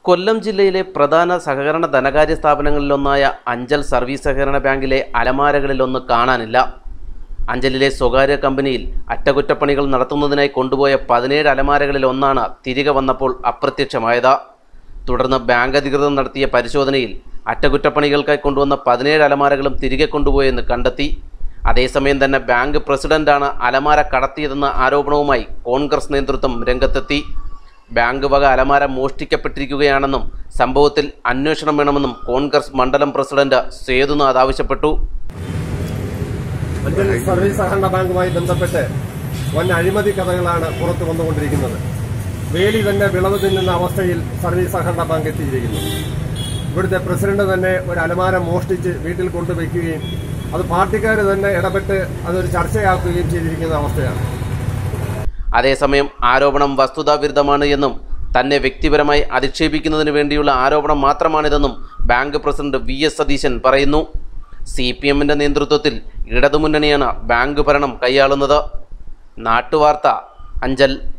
കൊല്ലം ജില്ലയിലെ പ്രധാന സഹകരണ ധനകാര്യ സ്ഥാപനങ്ങളിലൊന്നായ അഞ്ചൽ സർവീസ് സഹകരണ ബാങ്കിലെ അലമാരകളിലൊന്ന് കാണാനില്ല അഞ്ചലിലെ സ്വകാര്യ കമ്പനിയിൽ അറ്റകുറ്റപ്പണികൾ നടത്തുന്നതിനായി കൊണ്ടുപോയ പതിനേഴ് അലമാരകളിൽ ഒന്നാണ് തിരികെ വന്നപ്പോൾ അപ്രത്യക്ഷമായത് തുടർന്ന് ബാങ്ക് അധികൃതർ നടത്തിയ പരിശോധനയിൽ അറ്റകുറ്റപ്പണികൾക്കായി കൊണ്ടുവന്ന പതിനേഴ് അലമാരകളും തിരികെ കൊണ്ടുപോയെന്ന് കണ്ടെത്തി അതേസമയം തന്നെ ബാങ്ക് പ്രസിഡന്റാണ് അലമാര കടത്തിയതെന്ന ആരോപണവുമായി കോൺഗ്രസ് നേതൃത്വം രംഗത്തെത്തി ബാങ്ക് വക അലമാര മോഷ്ടിക്കപ്പെട്ടിരിക്കുകയാണെന്നും സംഭവത്തിൽ അന്വേഷണം വേണമെന്നും കോൺഗ്രസ് മണ്ഡലം പ്രസിഡന്റ് സേതുനാഥ് ആവശ്യപ്പെട്ടു അഞ്ചൽ സർവീസ് സഹകരണ ബാങ്കുമായി ബന്ധപ്പെട്ട് വൻ അഴിമതി കഥകളാണ് പുറത്തു വന്നുകൊണ്ടിരിക്കുന്നത് വേലി തന്നെ വിളവ് തിന്നുന്ന അവസ്ഥയിൽ സർവീസ് സഹകരണ ബാങ്ക് എത്തിയിരിക്കുന്നു ഇവിടുത്തെ പ്രസിഡന്റ് തന്നെ ഒരു അലമാര മോഷ്ടിച്ച് വീട്ടിൽ കൊണ്ടുവയ്ക്കുകയും അത് പാർട്ടിക്കാർ തന്നെ ഇടപെട്ട് അതൊരു ചർച്ചയാക്കുകയും ചെയ്തിരിക്കുന്ന അവസ്ഥയാണ് അതേസമയം ആരോപണം വസ്തുതാവിരുദ്ധമാണ് എന്നും തന്നെ വ്യക്തിപരമായി അധിക്ഷേപിക്കുന്നതിന് വേണ്ടിയുള്ള ആരോപണം മാത്രമാണിതെന്നും bank president V S Satheesan പറയുന്നു സി പി എമ്മിൻ്റെ നേതൃത്വത്തിൽ ഇടതുമുന്നണിയാണ് ബാങ്ക് ഭരണം കൈയാളുന്നത് നാട്ടുവാർത്ത അഞ്ചൽ